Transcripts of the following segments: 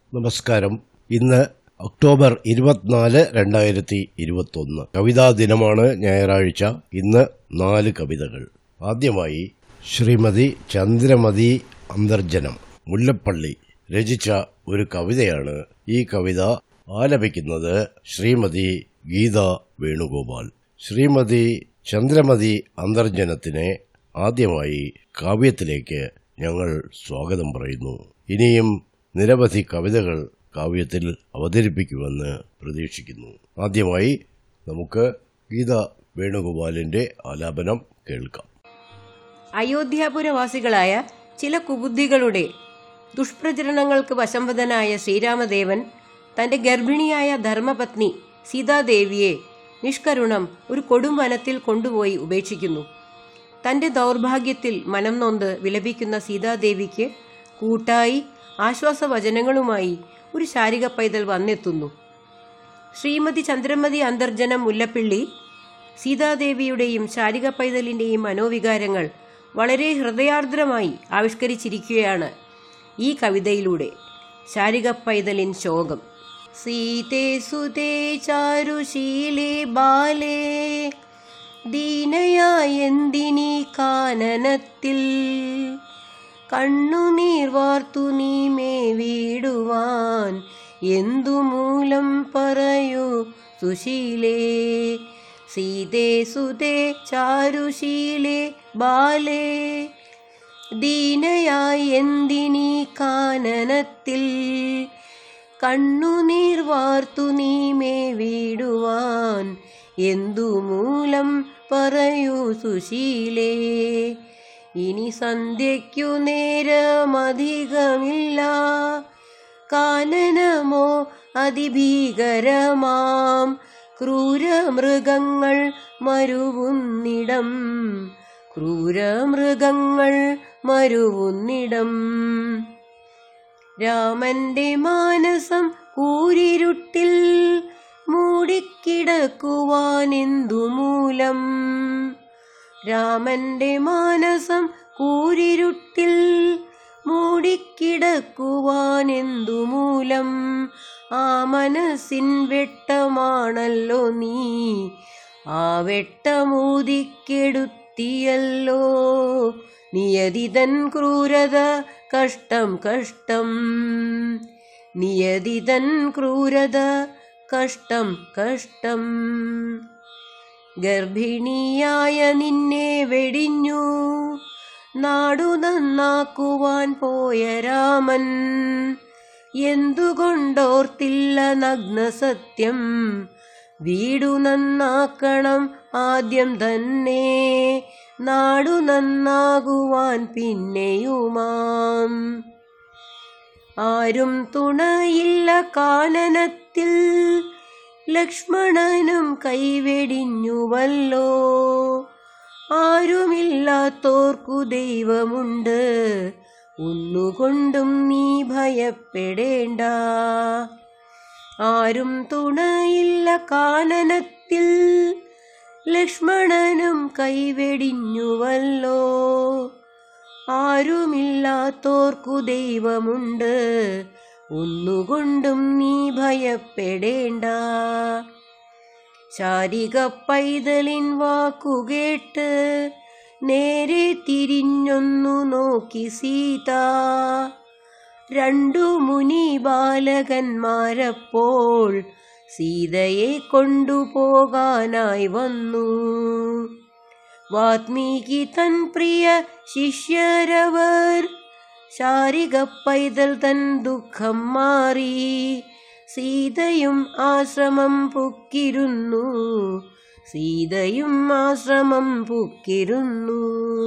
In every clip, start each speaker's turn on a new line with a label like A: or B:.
A: നമസ്കാരം ഇന്ന് ഒക്ടോബർ ഇരുപത്തിനാല് രണ്ടായിരത്തി ഇരുപത്തൊന്ന് കവിതാ ദിനമാണ് ഞായറാഴ്ച ഇന്ന് നാല് കവിതകൾ ആദ്യമായി ശ്രീമതി ചന്ദ്രമതി അന്തർജനം മുല്ലപ്പള്ളി രചിച്ച ഒരു കവിതയാണ് ഈ കവിത ആലപിക്കുന്നത് ശ്രീമതി ഗീത വേണുഗോപാൽ ശ്രീമതി ചന്ദ്രമതി അന്തർജനത്തിനെ ആദ്യമായി കാവ്യത്തിലേക്ക് ഞങ്ങൾ സ്വാഗതം പറയുന്നു ഇനിയും നിരവധി കവിതകൾ കാവ്യത്തിൽ അവതരിപ്പിക്കുമെന്ന് പ്രതീക്ഷിക്കുന്നു ആദ്യമായി നമുക്ക് ഗീത വേണുഗോപാലിന്റെ ആലാപനം കേൾക്കാം
B: അയോധ്യാപുരവാസികളായ ചില കുബുദ്ധികളുടെ ദുഷ്പ്രചരണങ്ങൾക്ക് വശംവദനായ ശ്രീരാമദേവൻ തന്റെ ഗർഭിണിയായ ധർമ്മപത്നി സീതാദേവിയെ നിഷ്കരുണം ഒരു കൊടും വനത്തിൽ കൊണ്ടുപോയി ഉപേക്ഷിക്കുന്നു തന്റെ ദൗർഭാഗ്യത്തിൽ മനം നൊന്ത് വിലപിക്കുന്ന സീതാദേവിക്ക് കൂട്ടായി ആശ്വാസവചനങ്ങളുമായി ഒരു ശാരിക പൈതൽ വന്നെത്തുന്നു ശ്രീമതി ചന്ദ്രമതി അന്തർജനം മുല്ലപ്പിള്ളി സീതാദേവിയുടെയും ശാരിക പൈതലിന്റെയും മനോവികാരങ്ങൾ വളരെ ഹൃദയാർദ്രമായി ആവിഷ്കരിച്ചിരിക്കുകയാണ് ഈ കവിതയിലൂടെ ശാരിക പൈതലിൻ ശോകം സീതേ സുതേ ചാരുശീലേ ബാലേ ദീനയായെന്തിനീ കാനനത്തിൽ കണ്ണുനീർ വാർത്തു നീ മേ വീടുവാൻ എന്തു മൂലം പറയൂ സുശീലേ സീതേ സുതേ ചാരുശീലേ ബാലേ ദീനയായി എന്തിനീ കാനനത്തിൽ കണ്ണുനീർ വാർത്തു നീ മേ വീടുവാൻ എന്തു മൂലം പറയൂ സുശീലേ ഇനി സന്ധ്യയ്ക്കു നേരമധികമില്ല കാനനമോ അതിഭീകരമാം ക്രൂരമൃഗങ്ങൾ മരുവുന്നിടം ക്രൂരമൃഗങ്ങൾ മരുവുന്നിടം രാമന്റെ മാനസം കൂരിരുട്ടിൽ മൂടിക്കിടക്കുവാനെന്തു മൂലം രാമന്റെ മാനസം കൂരിരുട്ടിൽ മൂടിക്കിടക്കുവാനെന്തു മൂലം ആ മനസ്സിൻ വെട്ടമാണല്ലോ നീ ആ വെട്ടമൂതിക്കെടുത്തിയല്ലോ നിയതിതൻ ക്രൂരത കഷ്ടം കഷ്ടം നിയതിതൻ ക്രൂരത കഷ്ടം കഷ്ടം ഗർഭിണിയായ നിന്നെ വെടിഞ്ഞു നാടു നന്നാക്കുവാൻ പോയ രാമൻ എന്തുകൊണ്ടോർത്തില്ല നഗ്നസത്യം വീടു നന്നാക്കണം ആദ്യം തന്നെ നാടു നന്നാകുവാൻ പിന്നെയുമാം ആരും തുണയില്ല കാനനത്തിൽ ലക്ഷ്മണനും കൈവെടിഞ്ഞുവല്ലോ ആരുമില്ലാത്തോർക്കു ദൈവമുണ്ട് ഒന്നുകൊണ്ടും നീ ഭയപ്പെടേണ്ട ആരും തുണയില്ല കാനനത്തിൽ ലക്ഷ്മണനും കൈവെടിഞ്ഞുവല്ലോ ആരുമില്ലാത്തോർക്കു ദൈവമുണ്ട് ഒന്നുകൊണ്ടും നീ ഭയപ്പെടേണ്ട ശാരിക പൈതലിൻ വാക്കുകേട്ട് നേരെ തിരിഞ്ഞൊന്നു നോക്കി സീത രണ്ടു മുനി ബാലകന്മാരപ്പോൾ സീതയെ കൊണ്ടുപോകാനായി വന്നു വാത്മീകി തൻ പ്രിയ ശിഷ്യരവർ ശാരിക പൈതൽ തൻ ദുഃഖം മാറി സീതയും ആശ്രമം പുക്കിരുന്നു സീതയും ആശ്രമം പുക്കിരുന്നു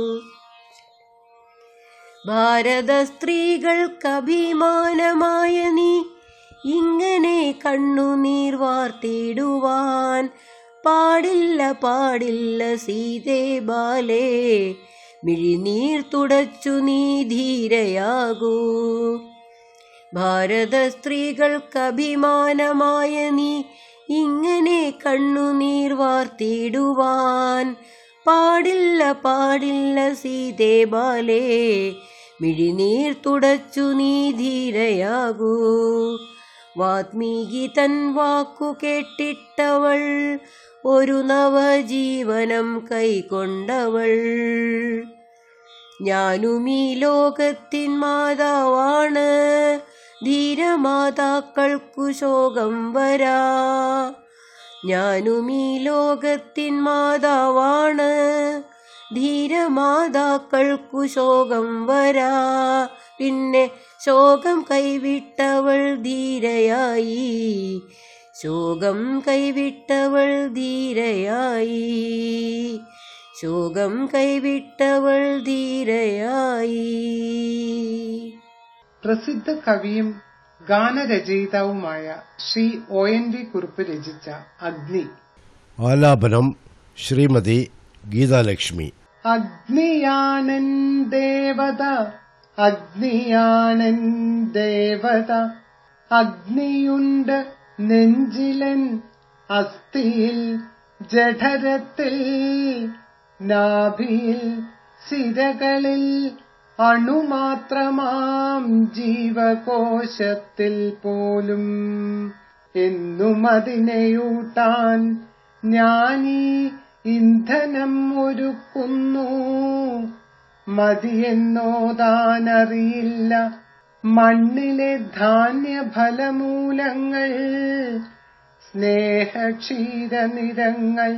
B: ഭാരത സ്ത്രീകൾക്കഭിമാനമായ നീ ഇങ്ങനെ കണ്ണുനീർ വാർത്തിടുവാൻ പാടില്ല പാടില്ല സീതേ ബാലേ മിഴിനീർ തുടച്ചു നീ ധീരയാകൂ ഭാരത സ്ത്രീകൾക്കഭിമാനമായ നീ ഇങ്ങനെ കണ്ണുനീർ വാർത്തിടുവാൻ പാടില്ല പാടില്ല സീതേ ബാലേ മിഴിനീർ തുടച്ചു നീ ധീരയാകൂ വാത്മീകി തൻ വാക്കു കേട്ടിട്ടവൾ ഒരു നവജീവനം കൈക്കൊണ്ടവൾ ഞാനും ഈ ലോകത്തിൻ മാതാവാണ് ധീരമാതാക്കൾക്കു ശോകം വരാ ഞാനും ഈ ലോകത്തിൻ മാതാവാണ് ധീരമാതാക്കൾക്കു ശോകം വരാ പിന്നെ ശോകം കൈവിട്ടവൾ ധീരയായി ശോകം കൈവിട്ടവൾ ധീരയായി ശോകം കൈവിട്ടവൾ ധീരയായി
C: പ്രസിദ്ധ കവിയും ഗാനരചയിതാവുമായ Shri O N V Kurup രചിച്ച അഗ്നി
A: ആലാപനം ശ്രീമതി ഗീതാലക്ഷ്മി
C: അഗ്നിയാണൻ ദേവത അഗ്നിയാണൻ ദേവത അഗ്നിയുണ്ട് നെഞ്ചിലൻ അസ്ഥിയിൽ ജഠരത്തിൽ നാഭിയിൽ സിരകളിൽ അണുമാത്രമാം ജീവകോശത്തിൽ പോലും എന്നും അതിനെയൂട്ടാൻ ഞാനീ ഇന്ധനം ഒരുക്കുന്നു മതിയെന്നോതാനറിയില്ല മണ്ണിലെ ധാന്യഫലമൂലങ്ങൾ സ്നേഹക്ഷീരനിരങ്ങൾ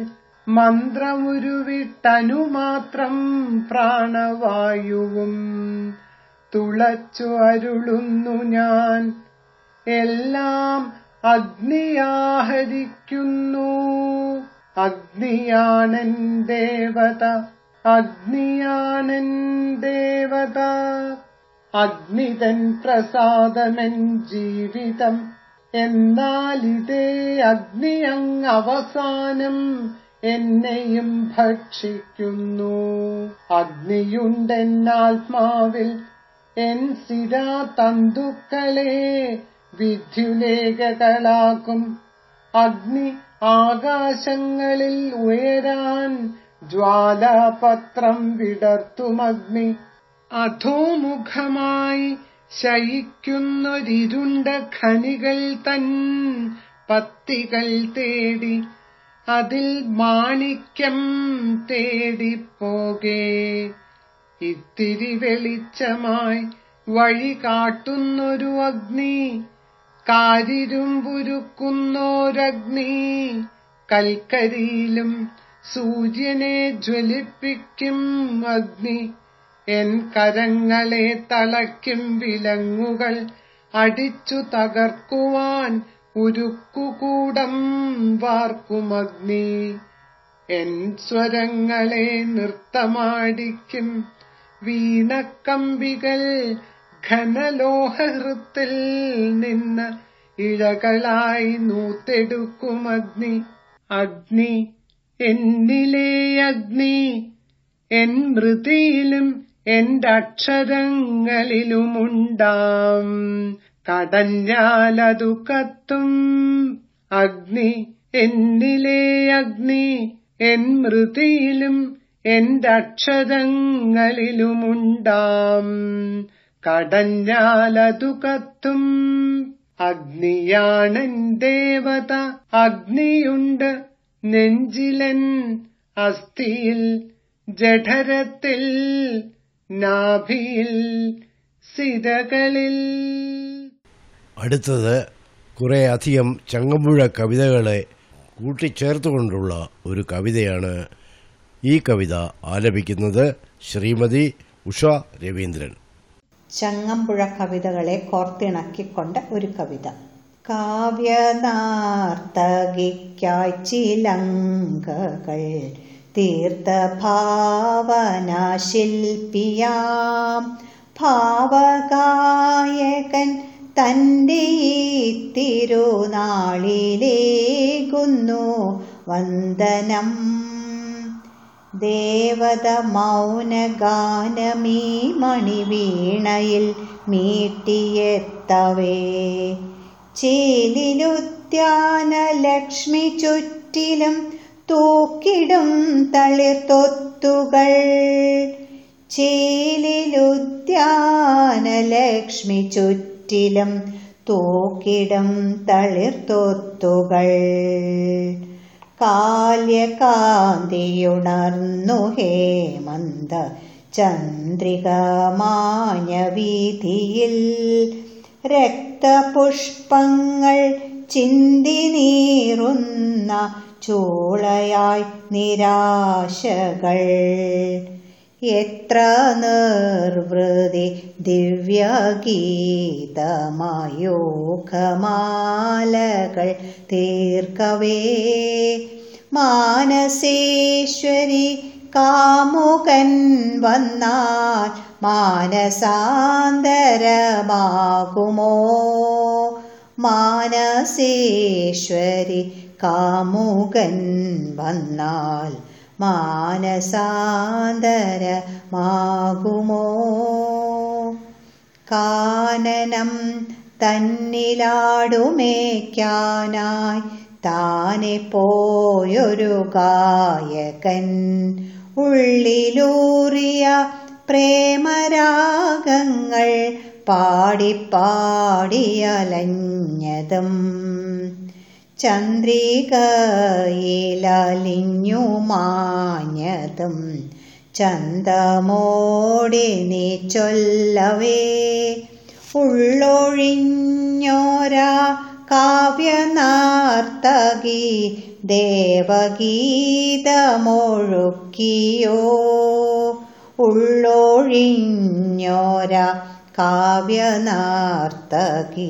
C: മന്ത്രമുരുവിട്ടനുമാത്രം പ്രാണവായുവും തുളച്ചു അരുളുന്നു ഞാൻ എല്ലാം അഗ്നിയാഹരിക്കുന്നു അഗ്നിയാണൻ ദേവത അഗ്നിയാണൻ ദേവത അഗ്നിതൻ പ്രസാദമൻ ജീവിതം എന്നാൽ ഇതേ അഗ്നിയങ് അവസാനം എന്നെയും ഭക്ഷിക്കുന്നു അഗ്നിയുണ്ടെന്നാത്മാവിൽ എൻ സിരാ തന്തുക്കളെ വിദ്യുലേഖകളാക്കും അഗ്നി ആകാശങ്ങളിൽ ഉയരാൻ ജ്വാലാപത്രം വിടർത്തുമഗ്നി അധോമുഖമായി ശയിക്കുന്നൊരിരുണ്ട ഖനികൾ തൻ പത്തികൾ തേടി അതിൽ മാണിക്യം തേടിപ്പോകേ ഇത്തിരി വെളിച്ചമായി വഴി കാട്ടുന്നൊരു അഗ്നി കാരിരുമ്പുരുക്കുന്നോരഗ്നി കൽക്കരിയിലും സൂര്യനെ ജ്വലിപ്പിക്കും അഗ്നി എൻ കരങ്ങളെ തളയ്ക്കും വിലങ്ങുകൾ അടിച്ചു തകർക്കുവാൻ ഉരുക്കുകൂടം വാർക്കുമഗ്നി എൻ സ്വരങ്ങളെ നൃത്തമാടിക്കും വീണക്കമ്പികൾ ഘനലോഹൃത്തിൽ നിന്ന് ഇഴകളായി നൂത്തെടുക്കും അഗ്നി അഗ്നി എന്നിലെ അഗ്നി എൻ മൃതിയിലും എന്റെ അക്ഷരങ്ങളിലുമുണ്ടാം കടഞ്ഞാലതു കത്തും അഗ്നി എന്നിലെ അഗ്നി എൻ മൃതിയിലും എന്റെ അക്ഷരങ്ങളിലുമുണ്ടാം കടഞ്ഞാലതു കത്തും അഗ്നിയാണൻ ദേവത അഗ്നിയുണ്ട് നെഞ്ചിലൻ അസ്ഥിയിൽ ജഠരത്തിൽ നാഭിയിൽ സിരകളിൽ
A: അടുത്തത് കുറെ അധികം ചങ്ങമ്പുഴ കവിതകളെ കൂട്ടിച്ചേർത്തുകൊണ്ടുള്ള ഒരു കവിതയാണ് ഈ കവിത ആലപിക്കുന്നത് ശ്രീമതി ഉഷ രവീന്ദ്രൻ
D: ചങ്ങമ്പുഴ കവിതകളെ കോർത്തിണക്കിക്കൊണ്ട് ഒരു കവിത കാവ്യനാർത്തകിക്കായി ചിലങ്കകൾ തീർത്ത ഭാവനാശില്പിയാം ഭാവഗായകൻ തൻ്റെ ഈ തിരുനാളിലേകുന്നു വന്ദനം ദേവത മൗനഗാനമീ മണിവീണയിൽ മീട്ടിയെത്തവേ ചേലിലുദ്യാന ലക്ഷ്മി ചുറ്റിലും തൂക്കിടും തളിർത്തൊത്തുകൾ ചേലിലുദ്യാനലക്ഷ്മി ചുറ്റിലും തൂക്കിടും തളിർത്തൊത്തുകൾ കാല്യകാന്തിയുണർന്നു ഹേമന്ത ചന്ദ്രികമാഞ്ഞ വീതിയിൽ രക്തപുഷ്പങ്ങൾ ചിന്തി നീറുന്ന ചൂളയായി നിരാശകൾ എത്ര നിർവൃതി ദിവ്യഗീതമായൂഖമാലകൾ തീർക്കവേ മാനസേശ്വരി കാമുകൻ വന്നാൽ മാനസാന്തരമാകുമോ മാനസേശ്വരി കാമുകൻ വന്നാൽ മാനസാന്തരമാകുമോ കാനനം തന്നിലാടുമേക്കാനായി താനെ പോയൊരു ഗായകൻ ഉള്ളിലൂറിയ പ്രേമരാഗങ്ങൾ പാടിപ്പാടിയലഞ്ഞതും ചന്ദ്രികയിലലിഞ്ഞു മാഞ്ഞതും ചന്തമോടെ നീ ചൊല്ലവേ ഉള്ളൊഴിഞ്ഞോരാ കാവ്യനാർത്തകി ദേവഗീതമൊഴുക്കിയോ ഉള്ളൊഴിഞ്ഞോരാ കാവ്യനാർത്തകി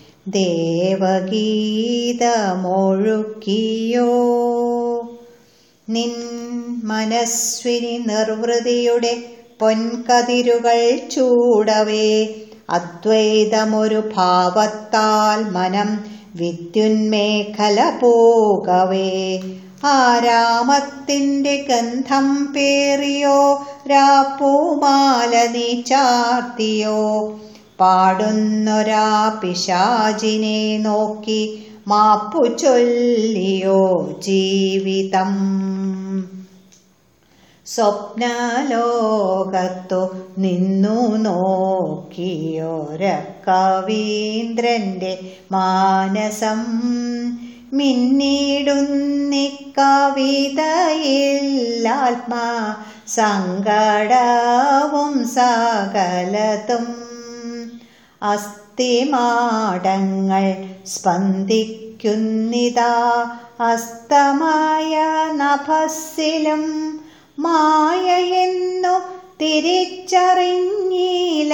D: ദേവഗീതമൊഴുക്കിയോ നിൻ മനസ്വിനി നിർവൃതിയുടെ പൊൻകതിരുകൾ ചൂടവേ അദ്വൈതമൊരു ഭാവത്താൽ മനം വിദ്യുന്മേഖല പോകവേ ആരാമത്തിന്റെ ഗന്ധം പേറിയോ രാപ്പൂമാല നീ ചാർത്തിയോ പാടുന്നൊരാ പിശാചിനെ നോക്കി മാപ്പു ചൊല്ലിയോ ജീവിതം സ്വപ്നലോകത്തു നിന്നു നോക്കിയോര കവീന്ദ്രന്റെ മാനസം മിന്നിടുന്നി കവിതയില്ലാത്മാ സങ്കടവും സകലതും അസ്ഥിമാടങ്ങൾ സ്പന്ദിക്കുന്നിതാ അസ്തമായ നഭസ്സിലും മായയെന്നു തിരിച്ചറിഞ്ഞില്ല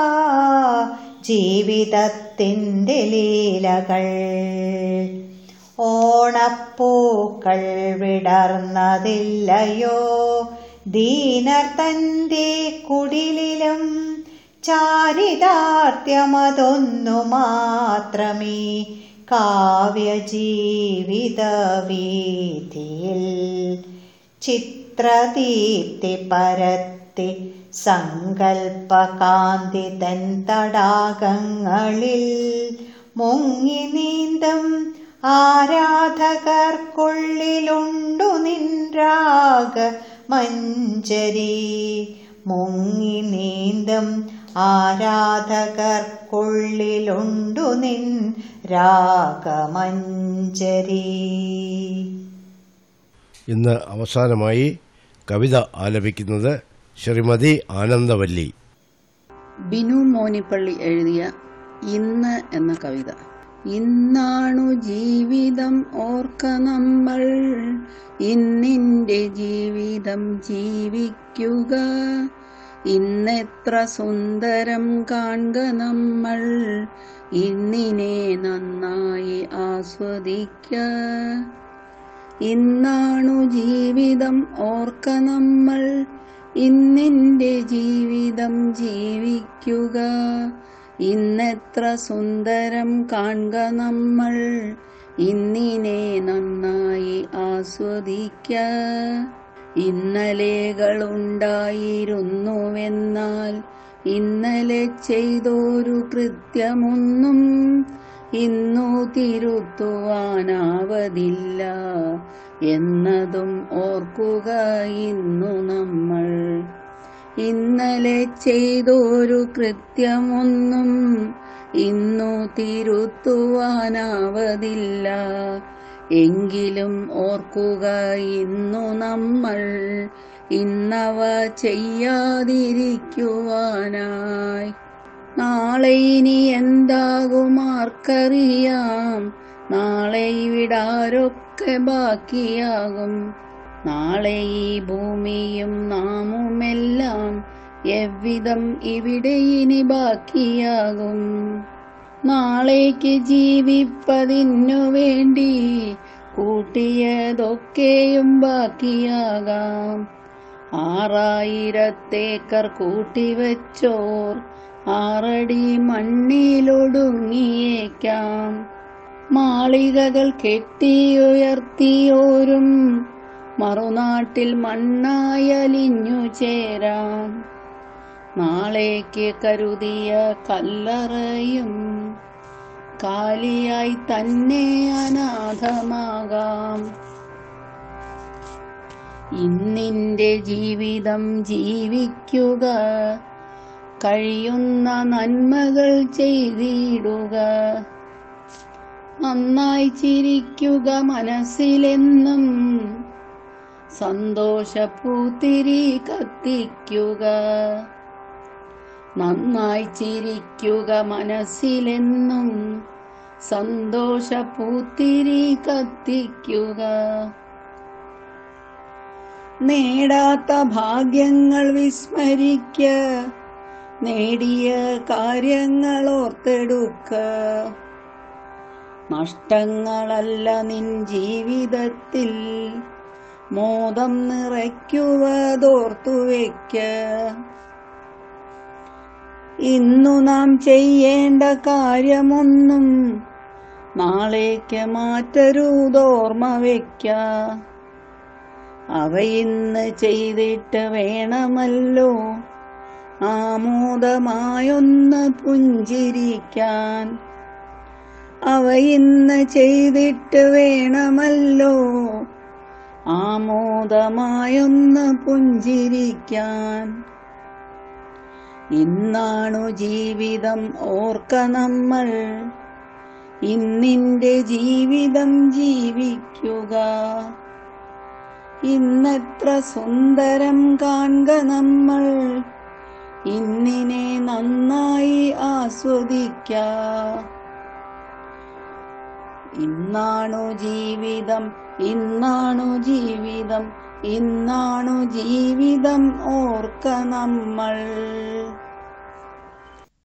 D: ജീവിതത്തിൻ്റെ ലീലകൾ ഓണപ്പൂക്കൾ വിടർന്നതില്ലയോ ദീനർ തന്റെ കുടിലിലും ചാരിതാർത്ഥ്യമതൊന്നു മാത്രമേ കാവ്യജീവിത വീതിയിൽ ചിത്രദീപ്തി പരത്തി സങ്കൽപ്പകാന്തി തൻ തടാകങ്ങളിൽ മുങ്ങി നീന്തം ആരാധകർക്കുള്ളിലുണ്ടു നിൻരാഗ മഞ്ചരി മുങ്ങി നീന്തം ആരാധകർക്കുള്ളിലുണ്ടു നിൻ രാഗമഞ്ചരി
A: ഇന്ന് അവസാനമായി കവിത ആലപിക്കുന്നത് ശ്രീമതി ആനന്ദവല്ലി
E: ബിനു മോനിപ്പള്ളി എഴുതിയ ഇന്ന് എന്ന കവിത ഇന്നാണു ജീവിതം ഓർക്ക നമ്മൾ ഇന്നിന്റെ ജീവിതം ജീവിക്കുക ഇന്നെത്ര സുന്ദരം കാണുക നമ്മൾ ഇന്നിനെ നന്നായി ആസ്വദിക്ക ഇന്നാണു ജീവിതം ഓർക്ക നമ്മൾ ഇന്നിന്റെ ജീവിതം ജീവിക്കുക ഇന്നെത്ര സുന്ദരം കാണുക നമ്മൾ ഇന്നിനെ നന്നായി ആസ്വദിക്ക ഇന്നലെകളുണ്ടായിരുന്നുവെന്നാൽ ഇന്നലെ ചെയ്തൊരു കൃത്യമൊന്നും ഇന്നു തിരുത്തുവാനാവതില്ല എന്നതും ഓർക്കുക ഇന്നു നമ്മൾ ഇന്നലെ ചെയ്തൊരു കൃത്യമൊന്നും ഇന്നു തിരുത്തുവാനാവതില്ല എങ്കിലും ഓർക്കുക ഇന്നു നമ്മൾ ഇന്നവ ചെയ്യാതിരിക്കുവാനായി നാളെ ഇനി എന്താകും ആർക്കറിയാം നാളെ ഇവിടാരൊക്കെ ബാക്കിയാകും നാളെ ഈ ഭൂമിയും നാമുമെല്ലാം എவ்விதം ഇവിടെ ഇനി ബാക്കിയാകും നാളേക്ക് ജീവിപ്പതിനു വേണ്ടി കൂട്ടിയതൊക്കെയും ബാക്കിയാകാം ആറായിരത്തേക്കർ കൂട്ടിവെച്ചോർ ആറടി മണ്ണിലൊടുങ്ങിയേക്കാം മാളികകൾ കെട്ടിയുയർത്തിയോരും മറുനാട്ടിൽ മണ്ണായലിഞ്ഞു ചേരാം നാളേക്ക് കരുതിയ കല്ലറയും കാലിയായി തന്നെ അനാഥമാകാം ഇന്നിന്റെ ജീവിതം ജീവിക്കുക കഴിയുന്ന നന്മകൾ ചെയ്തിടുക നന്നായി ചിരിക്കുക മനസ്സിലെന്നും സന്തോഷപ്പൂത്തിരി കത്തിക്കുക നന്നായി ചിരിക്കുക മനസ്സിലെന്നും സന്തോഷപ്പൂത്തിരി കത്തിക്കുക നേടാത്ത ഭാഗ്യങ്ങൾ വിസ്മരിക്ക നേടിയ കാര്യങ്ങൾ ഓർത്തെടുക്ക നഷ്ടങ്ങളല്ല നിൻ ജീവിതത്തിൽ മോദം നിറയ്ക്കുവതോർത്തു വയ്ക്ക ഇന്നു നാം ചെയ്യേണ്ട കാര്യമൊന്നും നാളേക്ക് മാറ്റരുതോർമ്മ വയ്ക്ക അവ ഇന്ന് ചെയ്തിട്ട് വേണമല്ലോ ആമോദമായൊന്ന് പുഞ്ചിരിക്കാൻ അവ ഇന്ന് ചെയ്തിട്ട് വേണമല്ലോ ആമോദമായൊന്ന് പുഞ്ചിരിക്കാൻ ഇന്നാണു ജീവിതം ഓർക്ക നമ്മൾ ഇന്നിന്റെ ജീവിതം ജീവിക്കുക ഇന്നെത്ര സുന്ദരം കാൺക നമ്മൾ ഇന്നിനെ നന്നായി ആസ്വദിക്ക ഇന്നാണു ജീവിതം ഇന്നാണു ജീവിതം ഇന്നാണു ജീവിതം ഓർക്ക നമ്മൾ